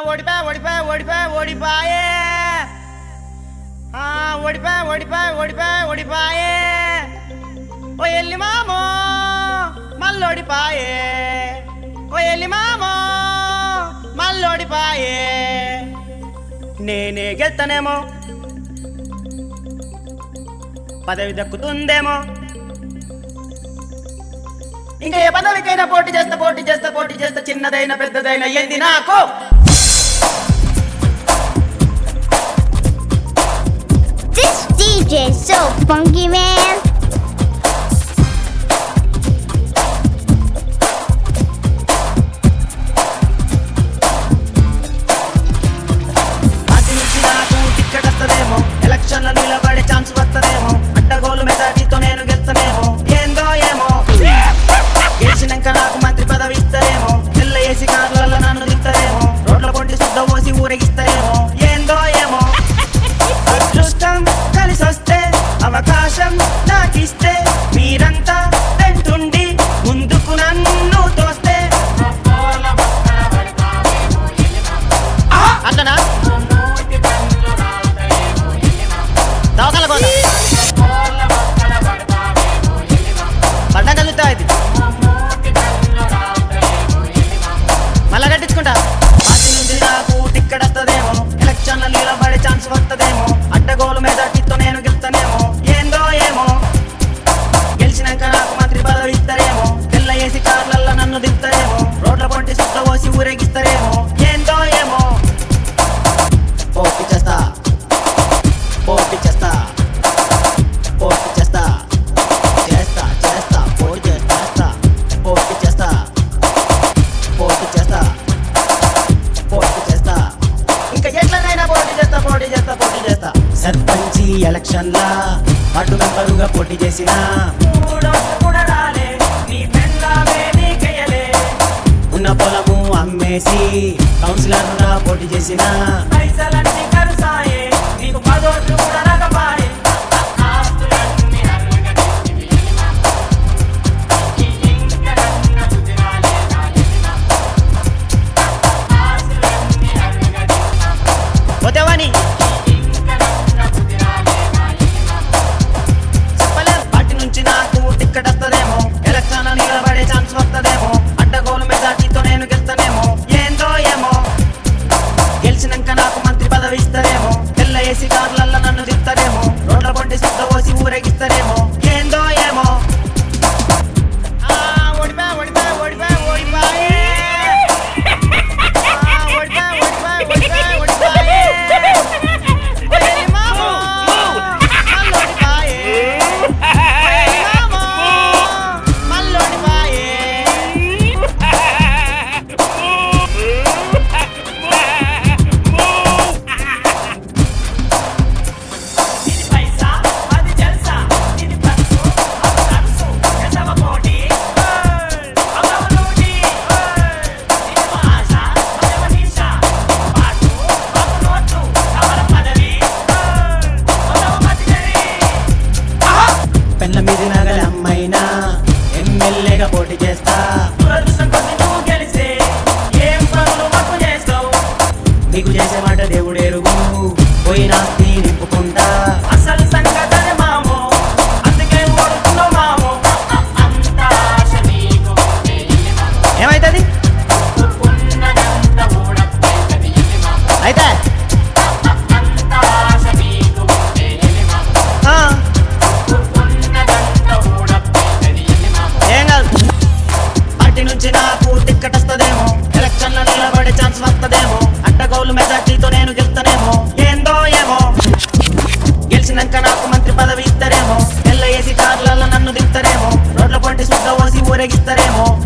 ఓడిపా ఓడిపా ఓడిపా ఓడిపాయే ఆ, ఓడిపా ఓడిపా ఓడిపా ఓడిపాయే ఓ ఎల్లి మామో మళ్ళోడిపాయే ఓ ఎల్లి మామో మళ్ళోడిపాయే నేనే గెలుతానేమో పదవి దక్కుతుందేమో ఇంకా ఏ పదవికైనా పోటీ చేస్తా పోటీ చేస్తా పోటీ చేస్తా చిన్నదైనా పెద్దదైనా ఏంది నాకు This DJ is so funky, man. Party నుంచి నాకు టికెట్ వస్తదేమో ఎలక్షన్ లో నిలబడే ఛాన్స్ వస్తదేమో అడ్డగోలు మెజార్టీతో నేను గెలుస్తానేమో ఏందో ఏమో గెలిచినాక నాకు మంత్రి పదవి ఇస్తారేమో తెల్ల ఏసీ కార్లలో నన్ను దింటారేమో రోడ్ల పొంటి శుద్ధ పోసి ఊరేగిస్తారేమో ఏందో ఏమో అదృష్టం కలిసి వస్తే అవకాశం నాకిస్తే మీరంతా వెంటుండి ముందుకు నన్ను తోస్తే అట్లనా దవకాల కోత పడ్డం కలుగుతా ఇది మళ్ళా కట్టించుకుంటా పార్టీ నుంచి నాకు టిక్కెట్ వస్తదేమో ఎలక్షన్ల నిలబడే ఛాన్స్ వస్తదేమో అడ్డగోలు మెజార్టీతో నేను గెలుస్తానేమో ఏందో ఏమో గెలిచినాక నాకు మంత్రి పదవి ఇస్తారేమో తెల్ల ఏసి కార్లల్లో నన్ను దింపుతారేమో రోడ్ల పొంటి సుట్ట పోసి ఊరేగిస్తారేమో ఏందో ఏమో పోటీ చేస్తా పోటీ చేస్తా పోటీ చేస్తా చేస్తా చేస్తా పోటీ చేస్తా పోటీ చేస్తా పోటీ చేస్తా పోటీ చేస్తా ఇంకా ఎట్లనైనా పోటీ చేస్తా పోటీ చేస్తా పోటీ చేస్తా సర్పంచి ఎలక్షన్ లా అటు మెంబరుగా పోటీ చేసిన ఉన్న పొలము అమ్మేసి కౌన్సిలర్ గా పోటీ చేసిన పోతేవాని చెప్పలేం పార్టీ నుంచి నాకు టిక్కెట్ వస్తదేమో ఎలక్షన్ నిలబడే ఛాన్స్ వస్తదేమో అడ్డగోలు మెజార్టీతో నేను గెలుస్తానేమో ఏందో ఏమో గెలిచినాక నాకు మంత్రి పదవి ఇస్తారేమో తెల్ల ఏసీ కార్లల్లో నన్ను తిప్పుతారేమో రోడ్ల పొంటి శుద్ధ పోసి ఊరేగిస్తారేమో ఏందో ఏమో ఆ, ఓడిపా, ఓడిపా, ఓడిపా, ఓడిపాయే. ఆ, ఓడిపా, ఓడిపా, ఓడిపా, ఓడిపాయే. ఓయ్ మామో, మళ్ళోడిపాయే. ఓయ్ మామో, మళ్ళోడిపాయే. పెళ్ళ మీద నగల అమ్మైనా ఎమ్మెల్యేగా పోటీ చేస్తా నీకు చేసే మాట దేవుడు ఎరుగు పోయిన ఆస్తి నింపుకుంటా అసలు సంగతనే మామో అందుకే ఓడుతున్నావు మామో అంత ఆశ నీకు ఏమైతుంది ఉన్నదంత ఊడపోయింది అయితే అంత ఆశ నీకు ఆ, ఉన్నదంత ఊడపోయింది ఏం కాదు పార్టీ నుంచి నాకు టిక్కెట్ వస్తదేమో ఎలక్షన్ లో నిలబడే ఛాన్స్ వస్తదేమో అడ్డగోలు మెజార్టీతో నేను గెలుస్తానేమో ఏందో ఏమో గెలిచినాక నాకు మంత్రి పదవి ఇస్తారేమో తెల్ల ఏసీ కార్లలో నన్ను దింపుతారేమో రోడ్ల పొంటి సుద్ద పోసి ఊరేగిస్తారేమో